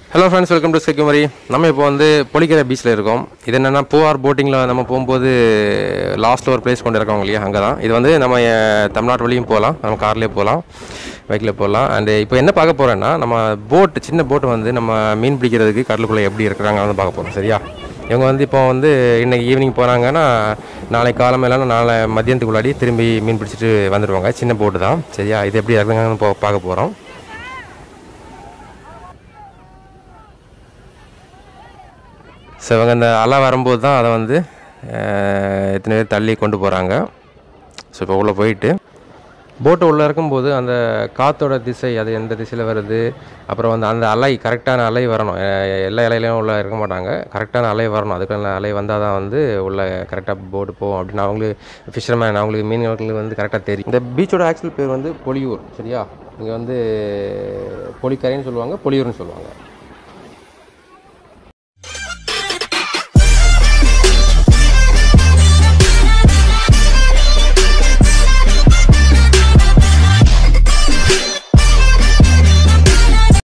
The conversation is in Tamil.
ஹலோ ஃப்ரெண்ட்ஸ் வெல்கம் டு செக்குமரி நம்ம இப்போ வந்து பொலிக்கிற பீச்சில் இருக்கோம் இது என்னென்னா பூஆர் போட்டிங்கில் நம்ம போகும்போது லாஸ்ட்டில் ஒரு பிளேஸ் கொண்டு இருக்கோம் இல்லையா அங்கே தான் இது வந்து நம்ம அஹ், தமிழ்நாட்டு வழியும் போகலாம் நம்ம கார்லேயே போகலாம் பைக்கில் போகலாம் அண்டு இப்போ என்ன பார்க்க போகிறோன்னா நம்ம போட் சின்ன போட்டு வந்து நம்ம மீன் பிடிக்கிறதுக்கு கடலுக்குள்ளே எப்படி இருக்கிறாங்க வந்து பார்க்க போகிறோம் சரியா இவங்க வந்து இப்போ வந்து இன்னைக்கு ஈவினிங் போகிறாங்கன்னா நாளை காலமையிலாம் நாளை மதியானத்துக்குள்ளாடி திரும்பி மீன் பிடிச்சிட்டு வந்துடுவாங்க சின்ன போட்டு தான் சரியா இது எப்படி இருக்குங்கன்னு போ பார்க்க போகிறோம் ஸோ இவங்க அந்த அலை வரும்போது தான் அதை வந்து அஹ், எத்தனை பேர் தள்ளி கொண்டு போகிறாங்க ஸோ இப்போ உள்ளே போயிட்டு போட்டு உள்ளே இருக்கும்போது அந்த காற்றோட திசை அது எந்த திசையில் வருது அப்புறம் வந்து அந்த அலை கரெக்டான அலை வரணும் அஹ், எல்லா இலையிலையும் உள்ளே இருக்க மாட்டாங்க கரெக்டான அலை வரணும் அதுக்கான அலை வந்தால் தான் வந்து உள்ள கரெக்டாக போட்டு போகும் அப்படின்னு அவங்களுக்கு ஃபிஷர்மேன் அவங்களுக்கு மீனவர்களுக்கு வந்து கரெக்டாக தெரியும் இந்த பீச்சோட ஆக்சுவல் பேர் வந்து பொலியூர் சரியா இங்கே வந்து பொலிக்கரைன்னு சொல்லுவாங்க பொலியூர்னு சொல்லுவாங்க